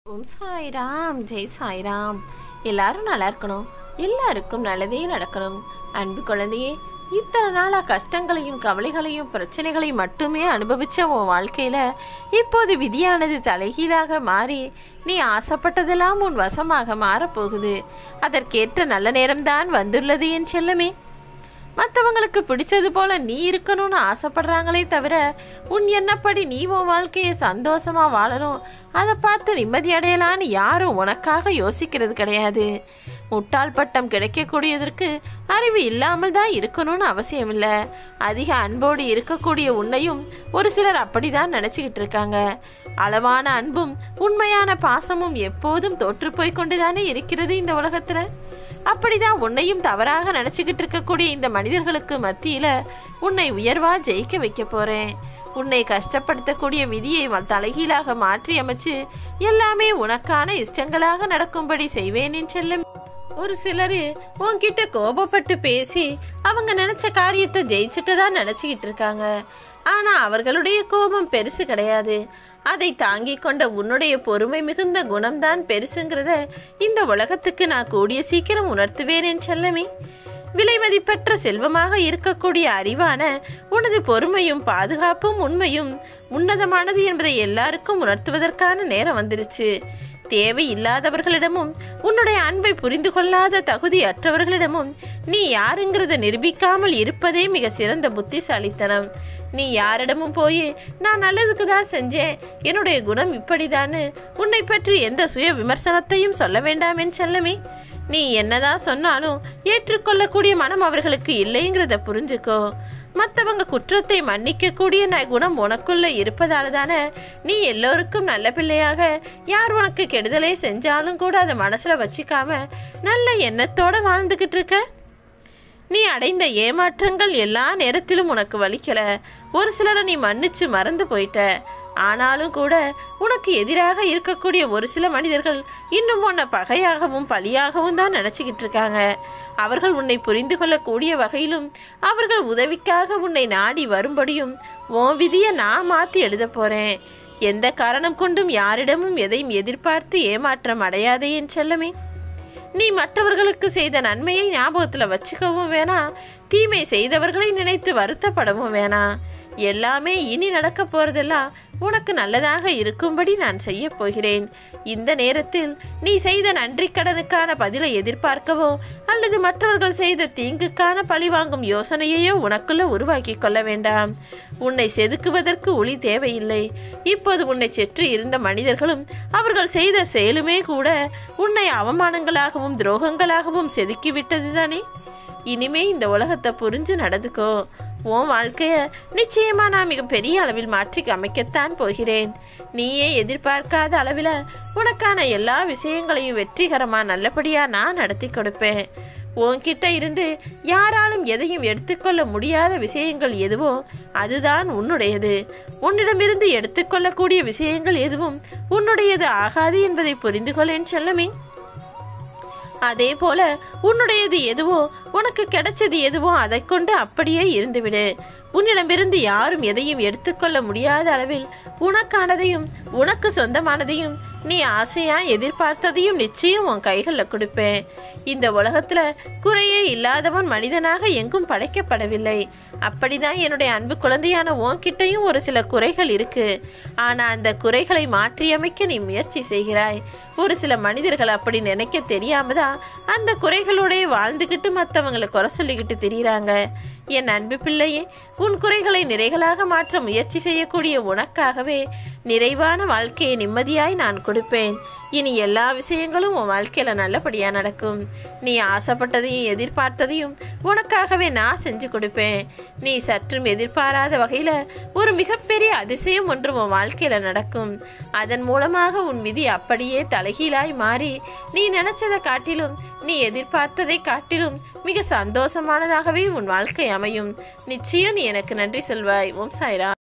ஓம் சாய்ராம் ஜெய் சாய்ராம் எல்லாரும் நல்லா இருக்கணும் எல்லாருக்கும் நல்லதே நடக்கணும் அன்பு குழந்தையே இத்தனை நாளா கஷ்டங்களையும் கவலைகளையும் பிரச்சனைகளையும் மட்டுமே அனுபவிச்ச உன் வாழ்க்கையில இப்போது விதியானது தலைகீழாக மாறி நீ ஆசைப்பட்டதெல்லாம் உன் வசமாக மாறப்போகுது அதற்கேற்ற நல்ல நேரம்தான் வந்துள்ளது என் செல்லமே மற்றவங்களுக்கு பிடிச்சது போல நீ இருக்கணும்னு ஆசைப்படுறாங்களே தவிர உன் என்னப்படி நீ உன் வாழ்க்கையை சந்தோஷமா வாழணும் அதை பார்த்து நிம்மதி அடையலான்னு யாரும் உனக்காக யோசிக்கிறது கிடையாது முட்டாள் பட்டம் கிடைக்கக்கூடியதற்கு அறிவு இல்லாமல் தான் இருக்கணும்னு அவசியம் இல்லை அதிக அன்போடு இருக்கக்கூடிய உன்னையும் ஒரு சிலர் அப்படிதான் நினச்சிக்கிட்டு இருக்காங்க அளவான அன்பும் உண்மையான பாசமும் எப்போதும் தோற்று போய் கொண்டுதானே இருக்கிறது இந்த உலகத்துல அப்படிதான் உன்னையும் தவறாக நினச்சிக்கிட்டு இருக்கக்கூடிய இந்த மனிதர்களுக்கு மத்தியில் உன்னை உயர்வா ஜெயிக்க வைக்க போறேன் உன்னை கஷ்டப்படுத்தக்கூடிய விதியை வ- தலைகீழாக மாற்றி அமைச்சு எல்லாமே உனக்கான இஷ்டங்களாக நடக்கும்படி செய்வேன் என் செல்லம் ஒரு சிலர் உன்கிட்ட கோபப்பட்டு பேசி அவங்க நினைச்ச காரியத்தை ஜெயிச்சுட்டு தான் நினச்சிக்கிட்டு இருக்காங்க ஆனா அவர்களுடைய கோபம் பெருசு கிடையாது அதை தாங்கிக் கொண்ட உன்னுடைய பொறுமை மிகுந்த குணம்தான் பெருசுங்கிறத இந்த உலகத்துக்கு நான் கூடிய சீக்கிரம் உணர்த்துவேன் என் செல்லமே விலை மதிப்பற்ற செல்வமாக இருக்கக்கூடிய அறிவான உனது பொறுமையும் பாதுகாப்பும் உண்மையும் உன்னதமானது என்பதை எல்லாருக்கும் உணர்த்துவதற்கான நேரம் வந்துருச்சு தேவை இல்லாதவர்களிடமும் உன்னுடைய அன்பை புரிந்து கொள்ளாத தகுதி அற்றவர்களிடமும் நீ யாருங்கிறத நிரூபிக்காமல் இருப்பதே மிக சிறந்த புத்திசாலித்தனம் நீ யாரிடமும் போய் நான் நல்லதுக்கு தான் செஞ்சேன் என்னுடைய குணம் இப்படிதான்னு உன்னை பற்றி எந்த சுய விமர்சனத்தையும் சொல்ல வேண்டாம் என் செல்லமே நீ என்னதான் சொன்னாலும் ஏற்றுக்கொள்ளக்கூடிய மனம் அவர்களுக்கு இல்லைங்கிறத புரிஞ்சுக்கோ மற்றவங்க குற்றத்தை மன்னிக்கக்கூடிய ந- குணம் உனக்குள்ள இருப்பதால தானே நீ எல்லோருக்கும் நல்ல பிள்ளையாக யார் உனக்கு கெடுதலே செஞ்சாலும் கூட அதை மனசுல வச்சுக்காம நல்ல எண்ணத்தோட வாழ்ந்துகிட்டு இருக்க நீ அடைந்த ஏமாற்றங்கள் எல்லா நேரத்திலும் உனக்கு வலிக்கல ஒரு சிலரை நீ மன்னிச்சு மறந்து போயிட்ட ஆனாலும் கூட உனக்கு எதிராக இருக்கக்கூடிய ஒரு சில மனிதர்கள் இன்னும் உன்னை பகையாகவும் பழியாகவும் தான் நினச்சிக்கிட்டு இருக்காங்க அவர்கள் உன்னை புரிந்து கொள்ளக்கூடிய வகையிலும் அவர்கள் உதவிக்காக உன்னை நாடி வரும்படியும் உன் விதியை நான் மாற்றி எழுத போறேன் எந்த காரணம் கொண்டும் யாரிடமும் எதையும் எதிர்பார்த்து ஏமாற்றம் அடையாதே என் செல்லமே நீ மற்றவர்களுக்கு செய்த நன்மையை ஞாபகத்தில் வச்சுக்கவும் வேணாம் தீமை செய்தவர்களை நினைத்து வருத்தப்படவும் வேணாம் எல்லாமே இனி நடக்க போறதெல்லாம் உனக்கு நல்லதாக இருக்கும்படி நான் செய்ய போகிறேன் இந்த நேரத்தில் நீ செய்த நன்றி கடனுக்கான பதிலை எதிர்பார்க்கவோ அல்லது மற்றவர்கள் செய்த தீங்குக்கான பழிவாங்கும் யோசனையையோ உனக்குள்ள உருவாக்கி கொள்ள வேண்டாம் உன்னை செதுக்குவதற்கு ஒளி தேவையில்லை இப்போது உன்னை சுற்றி இருந்த மனிதர்களும் அவர்கள் செய்த செயலுமே கூட உன்னை அவமானங்களாகவும் துரோகங்களாகவும் செதுக்கி விட்டதுதானே இனிமே இந்த உலகத்தை புரிஞ்சு நடந்துக்கோ உன் வாழ்க்கைய நிச்சயமா நான் மிக பெரிய அளவில் மாற்றி அமைக்கத்தான் போகிறேன் நீயே எதிர்பார்க்காத அளவில் உனக்கான எல்லா விஷயங்களையும் வெற்றிகரமா நல்லபடியா நான் நடத்தி கொடுப்பேன் உன்கிட்ட இருந்து யாராலும் எதையும் எடுத்துக்கொள்ள முடியாத விஷயங்கள் எதுவோ அதுதான் உன்னுடையது உன்னிடமிருந்து எடுத்துக்கொள்ளக்கூடிய விஷயங்கள் எதுவும் உன்னுடையது ஆகாது என்பதை புரிந்து கொள்ளேன் செல்லமே அதே போல உன்னுடையது எதுவோ உனக்கு கிடைச்சது எதுவோ அதை கொண்டு அப்படியே இருந்துவிடு உன்னிடமிருந்து யாரும் எதையும் எடுத்துக்கொள்ள முடியாத அளவில் உனக்கானதையும் உனக்கு சொந்தமானதையும் நீ ஆசையா எதிர்பார்த்ததையும் நிச்சயம் உன் கைகளில் கொடுப்பேன் இந்த உலகத்துல குறையே இல்லாதவன் மனிதனாக எங்கும் படைக்கப்படவில்லை அப்படிதான் என்னுடைய அன்பு குழந்தையான உன்கிட்டயும் ஒரு சில குறைகள் இருக்கு ஆனா அந்த குறைகளை மாற்றியமைக்க நீ முயற்சி செய்கிறாய் ஒரு சில மனிதர்கள் அப்படி நினைக்க தெரியாம தான் அந்த குறைகளோடே வாழ்ந்துக்கிட்டு மற்றவங்களை குறை சொல்லிக்கிட்டு திரியிறாங்க என் அன்பு பிள்ளையே உன் குறைகளை நிறைகளாக மாற்ற முயற்சி செய்யக்கூடிய உனக்காகவே நிறைவான வாழ்க்கையை நிம்மதியாய் நான் கொடுப்பேன் இனி எல்லா விஷயங்களும் உன் வாழ்க்கையில நல்லபடியா நடக்கும் நீ ஆசைப்பட்டதையும் எதிர்பார்த்ததையும் உனக்காகவே நான் செஞ்சு கொடுப்பேன் நீ சற்றும் எதிர்பாராத வகையில ஒரு மிகப்பெரிய அதிசயம் ஒன்று உன் வாழ்க்கையில நடக்கும் அதன் மூலமாக உன் விதி அப்படியே தலைகீழாய் மாறி நீ நினைச்சதை காட்டிலும் நீ எதிர்பார்த்ததை காட்டிலும் மிக சந்தோஷமானதாகவே உன் வாழ்க்கை அமையும் நிச்சயம் நீ எனக்கு நன்றி சொல்வாய் ஓம் சாய்ரா